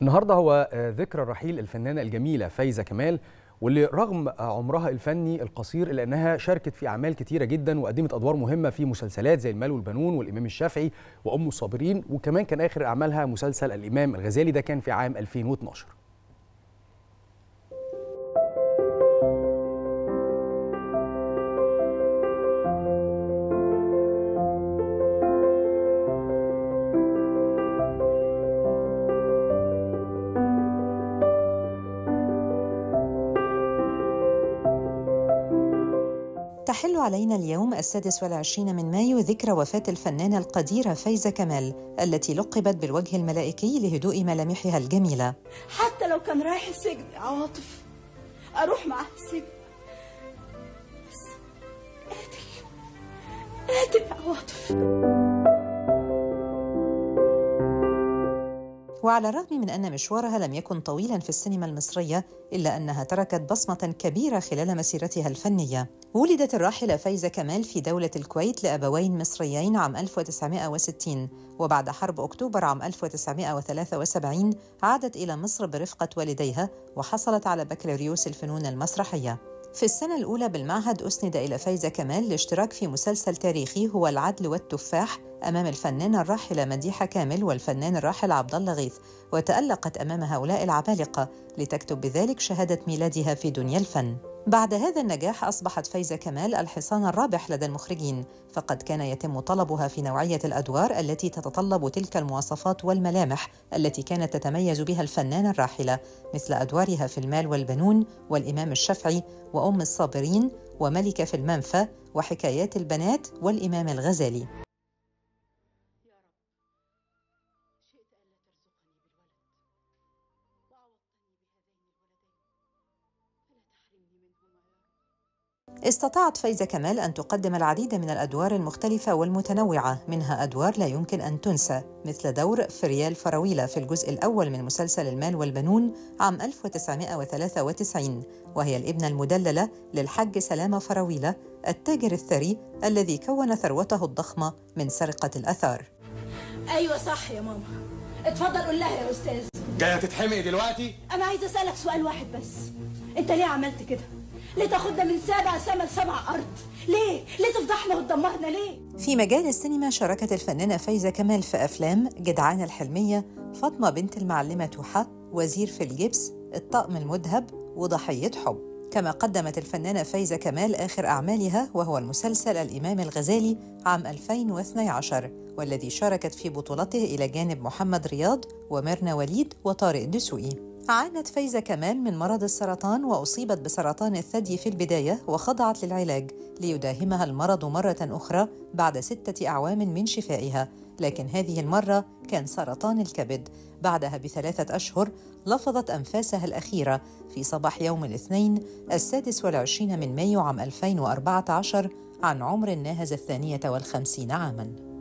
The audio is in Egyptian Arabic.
النهارده هو ذكرى رحيل الفنانه الجميله فايزه كمال واللي رغم عمرها الفني القصير الا انها شاركت في اعمال كتيره جدا وقدمت ادوار مهمه في مسلسلات زي المال والبنون والامام الشافعي وام الصابرين وكمان كان اخر اعمالها مسلسل الامام الغزالي ده كان في عام 2012 تحل علينا اليوم السادس والعشرين من مايو ذكرى وفاة الفنانة القديرة فايزة كمال التي لقبت بالوجه الملائكي لهدوء ملامحها الجميلة حتى لو كان رايح السجن يا عاطف اروح معاه السجن بس قاتل قاتل يا عاطف وعلى الرغم من أن مشوارها لم يكن طويلا في السينما المصرية إلا أنها تركت بصمة كبيرة خلال مسيرتها الفنية ولدت الراحلة فايزة كمال في دولة الكويت لأبوين مصريين عام 1960 وبعد حرب أكتوبر عام 1973 عادت إلى مصر برفقة والديها وحصلت على بكالوريوس الفنون المسرحية في السنة الأولى بالمعهد أسند إلى فايزة كمال الاشتراك في مسلسل تاريخي هو العدل والتفاح أمام الفنانة الراحلة مديحة كامل والفنان الراحل عبد الله غيث وتألقت أمام هؤلاء العمالقة لتكتب بذلك شهادة ميلادها في دنيا الفن بعد هذا النجاح أصبحت فايزة كمال الحصان الرابح لدى المخرجين فقد كان يتم طلبها في نوعية الأدوار التي تتطلب تلك المواصفات والملامح التي كانت تتميز بها الفنانة الراحلة مثل أدوارها في المال والبنون والإمام الشافعي وأم الصابرين وملكة في المنفى وحكايات البنات والإمام الغزالي استطاعت فايزة كمال أن تقدم العديد من الأدوار المختلفة والمتنوعة منها أدوار لا يمكن أن تنسى مثل دور فريال فراويلة في الجزء الأول من مسلسل المال والبنون عام 1993 وهي الابنة المدللة للحج سلامة فراويلة التاجر الثري الذي كون ثروته الضخمة من سرقة الأثار ايوه صح يا ماما اتفضل قول لها يا استاذ جايه تتحمقي دلوقتي انا عايزه اسالك سؤال واحد بس انت ليه عملت كده ليه تاخدنا من سابع سما لسبع ارض ليه ليه تفضحنا وتدمرنا ليه في مجال السينما شاركت الفنانة فايزة كمال في أفلام جدعان الحلمية فاطمة بنت المعلمة توحة وزير في الجبس الطقم المذهب وضحية حب كما قدمت الفنانة فايزة كمال آخر أعمالها وهو المسلسل الإمام الغزالي عام 2012 والذي شاركت في بطولته إلى جانب محمد رياض وميرنا وليد وطارق دسوقي عانت فايزة كمال من مرض السرطان وأصيبت بسرطان الثدي في البداية وخضعت للعلاج ليداهمها المرض مرة أخرى بعد ستة أعوام من شفائها لكن هذه المرة كان سرطان الكبد بعدها بثلاثة أشهر لفظت أنفاسها الأخيرة في صباح يوم الاثنين السادس والعشرين من مايو عام 2014 عن عمر ناهز الثانية والخمسين عاماً